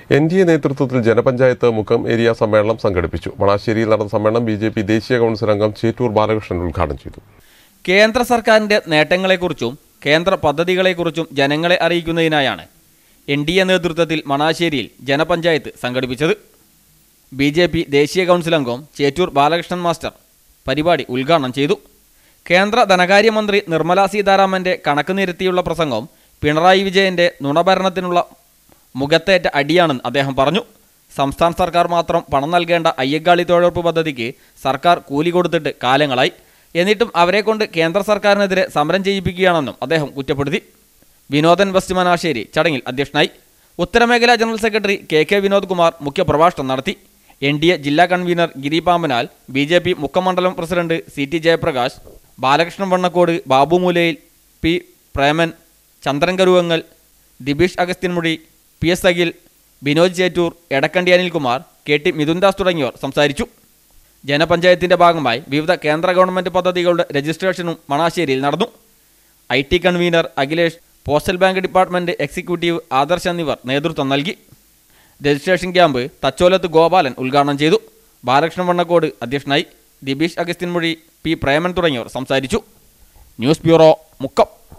N D A നേതൃത്വത്തിൽ ജനപഞ്ചായത്ത് Mukkam area സമ്മേളനം സംഘടിപ്പിച്ചു മണാശ്ശേരിയിൽ നടന്ന സമ്മേളനം ബി ജെ പി ദേശീയ കൗൺസിൽ അംഗം ചേറ്റൂർ ബാലകൃഷ്ണൻ ഉദ്ഘാടനം ചെയ്തു കേന്ദ്ര സർക്കാരിന്റെ നേട്ടങ്ങളെക്കുറിച്ചും കേന്ദ്ര പദ്ധതികളെക്കുറിച്ചും ജനങ്ങളെ അറിയിക്കുന്നതിനായാണ് എൻ ഡി എ നേതൃത്വത്തിൽ മണാശ്ശേരിയിൽ ജനപഞ്ചായത്ത് സംഘടിപ്പിച്ചത് ബി ജെ പി ദേശീയ കൗൺസിൽ അംഗം ചേറ്റൂർ ബാലകൃഷ്ണൻ മാസ്റ്റർ പരിപാടി ഉദ്ഘാടനം ചെയ്തു കേന്ദ്ര ധനകാര്യമന്ത്രി നിർമ്മലാ സീതാരാമന്റെ കണക്ക് നിരത്തിയുള്ള പ്രസംഗം പിണറായി വിജയന്റെ നുണഭരണത്തിനുള്ള മുഖത്തേറ്റ അടിയാണെന്ന് അദ്ദേഹം പറഞ്ഞു സംസ്ഥാന സർക്കാർ മാത്രം പണം നൽകേണ്ട അയ്യങ്കാളി തൊഴിലുറപ്പ് പദ്ധതിക്ക് സർക്കാർ കൂലി കൊടുത്തിട്ട് കാലങ്ങളായി എന്നിട്ടും അവരെ കൊണ്ട് കേന്ദ്ര സർക്കാരിനെതിരെ സമരം ചെയ്യിപ്പിക്കുകയാണെന്നും അദ്ദേഹം കുറ്റപ്പെടുത്തി വിനോദൻ വെസ്റ്റ് മനാശ്ശേരി ചടങ്ങിൽ അധ്യക്ഷനായി ഉത്തരമേഖലാ general secretary K K Vinod Kumar മുഖ്യപ്രഭാഷണം നടത്തി എൻ ഡി എ ജില്ലാ convener Giri Pampanal B J P മുക്കമണ്ഡലം president C T Jayaprakash Balakrishnan Vannakkode Babu Moolayil P Preman Chandran Karuvangal Dibeesh Agasthyanmudi P S Akhil Binoj Chettur Edakkandi Anilkumar K T Mithundas തുടങ്ങിയവർ സംസാരിച്ചു ജനപഞ്ചായത്തിന്റെ ഭാഗമായി വിവിധ കേന്ദ്ര ഗവൺമെന്റ് പദ്ധതികളുടെ രജിസ്ട്രേഷനും മണാശ്ശേരിയിൽ നടന്നു I T convener Akhilesh postal bank department executive Adarsh എന്നിവർ നേതൃത്വം നൽകി രജിസ്ട്രേഷൻ ക്യാമ്പ് തച്ചോലത്ത് ഗോപാലൻ ഉദ്ഘാടനം ചെയ്തു ബാലകൃഷ്ണൻ വണ്ണക്കോട് അധ്യക്ഷനായി ദിബീഷ് അഗസ്ത്യൻമൊഴി പി പ്രേമൻ തുടങ്ങിയവർ സംസാരിച്ചു ന്യൂസ് ബ്യൂറോ മുക്കം